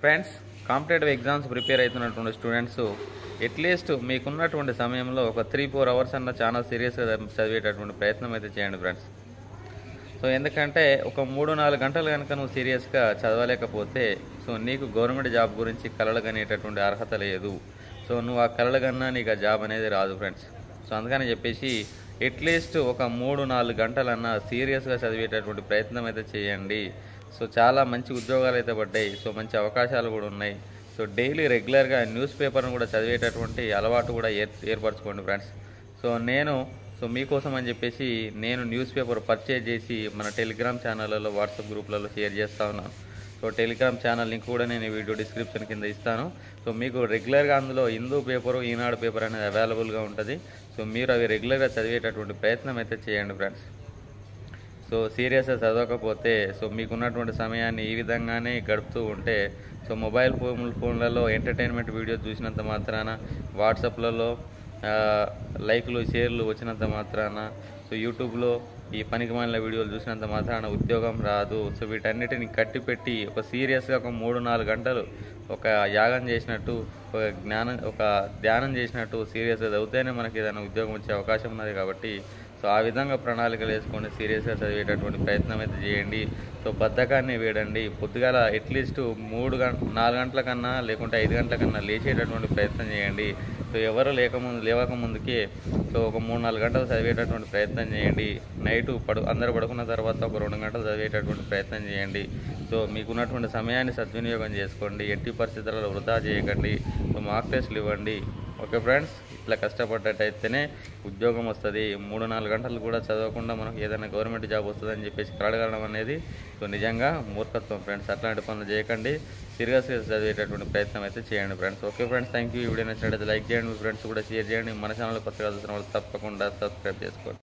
friends competitive exams prepare అవుతున్నటువంటి students at least మీకున్నటువంటి సమయంలో ఒక త్రీ ఫోర్ అవర్స్ అన్న చాలా సీరియస్గా చదివేటటువంటి ప్రయత్నం అయితే చేయండి ఫ్రెండ్స్ సో ఎందుకంటే ఒక మూడు నాలుగు గంటలు కనుక నువ్వు సీరియస్గా చదవలేకపోతే సో నీకు గవర్నమెంట్ జాబ్ గురించి కలలు కనేటటువంటి అర్హత లేదు సో నువ్వు ఆ కలలు కన్నా నీకు ఆ జాబ్ అనేది రాదు ఫ్రెండ్స్ సో అందుకని చెప్పేసి అట్లీస్ట్ ఒక మూడు నాలుగు గంటలన్నా సీరియస్గా చదివేటటువంటి ప్రయత్నం అయితే చేయండి సో చాలా మంచి ఉద్యోగాలు అయితే పడ్డాయి సో మంచి అవకాశాలు కూడా ఉన్నాయి సో డైలీ రెగ్యులర్గా న్యూస్ పేపర్ను కూడా చదివేటటువంటి అలవాటు కూడా ఏర్ ఏర్పరచుకోండి ఫ్రెండ్స్ సో నేను సో మీకోసం అని చెప్పేసి నేను న్యూస్ పేపర్ పర్చేజ్ చేసి మన టెలిగ్రామ్ ఛానళ్ళలో వాట్సాప్ గ్రూప్లలో షేర్ చేస్తా ఉన్నాను సో టెలిగ్రామ్ ఛానల్ లింక్ కూడా నేను ఈ వీడియో డిస్క్రిప్షన్ కింద ఇస్తాను సో మీకు రెగ్యులర్గా అందులో హిందూ పేపరు ఈనాడు పేపర్ అనేది అవైలబుల్గా ఉంటుంది సో మీరు అవి రెగ్యులర్గా చదివేటటువంటి ప్రయత్నం అయితే చేయండి ఫ్రెండ్స్ సో సీరియస్గా చదవకపోతే సో మీకున్నటువంటి సమయాన్ని ఈ విధంగానే గడుపుతూ ఉంటే సో మొబైల్ ఫోన్ ఫోన్లలో ఎంటర్టైన్మెంట్ వీడియోస్ చూసినంత మాత్రాన వాట్సాప్లలో ఆ, లైక్లు షేర్లు వచ్చినంత మాత్రాన సో యూట్యూబ్లో ఈ పనికిమాలిన వీడియోలు చూసినంత మాత్రాన ఉద్యోగం రాదు సో వీటన్నిటిని కట్టిపెట్టి ఒక సీరియస్గా ఒక మూడు నాలుగు గంటలు ఒక యాగం చేసినట్టు ఒక జ్ఞానం ఒక ధ్యానం చేసినట్టు సీరియస్గా చదివితేనే మనకి ఏదైనా ఉద్యోగం వచ్చే అవకాశం ఉన్నది కాబట్టి సో ఆ విధంగా ప్రణాళికలు వేసుకొని సీరియస్గా చదివేటటువంటి ప్రయత్నం అయితే చేయండి సో బద్ధకాన్ని వేడండి పొద్దుగాల అట్లీస్ట్ మూడు గంట నాలుగు గంటల కన్నా లేకుంటే ఐదు గంటల కన్నా లేచేటటువంటి ప్రయత్నం చేయండి సో ఎవరు లేకముందు లేవక ముందుకే సో ఒక మూడు నాలుగు గంటలు చదివేటటువంటి ప్రయత్నం చేయండి నైట్ పడు అందరూ పడుకున్న తర్వాత ఒక రెండు గంటలు చదివేటటువంటి ప్రయత్నం చేయండి సో మీకున్నటువంటి సమయాన్ని సద్వినియోగం చేసుకోండి ఎట్టి పరిస్థితులలో వృధా చేయకండి సో మార్క్ టెస్ట్లు ఇవ్వండి ఓకే ఫ్రెండ్స్ ఇట్లా కష్టపడ్డట్టయితేనే ఉద్యోగం వస్తుంది మూడు నాలుగు గంటలు కూడా చదవకుండా మనకు ఏదైనా గవర్నమెంట్ జాబ్ వస్తుందని చెప్పేసి కలగడం అనేది సో నిజంగా మూర్ఖత్వం ఫ్రెండ్స్ అట్లాంటి పనులు చేయకండి సీరియస్గా చదివేటటువంటి ప్రయత్నం అయితే చేయండి friends okay friends thank you ఈ వీడియో నచ్చినట్లయితే లైక్ చేయండి మీ ఫ్రెండ్స్ కూడా షేర్ చేయండి మన ఛానల్ కొత్తగా చూసిన వాళ్ళు తప్పకుండా సబ్స్క్రైబ్ చేసుకోండి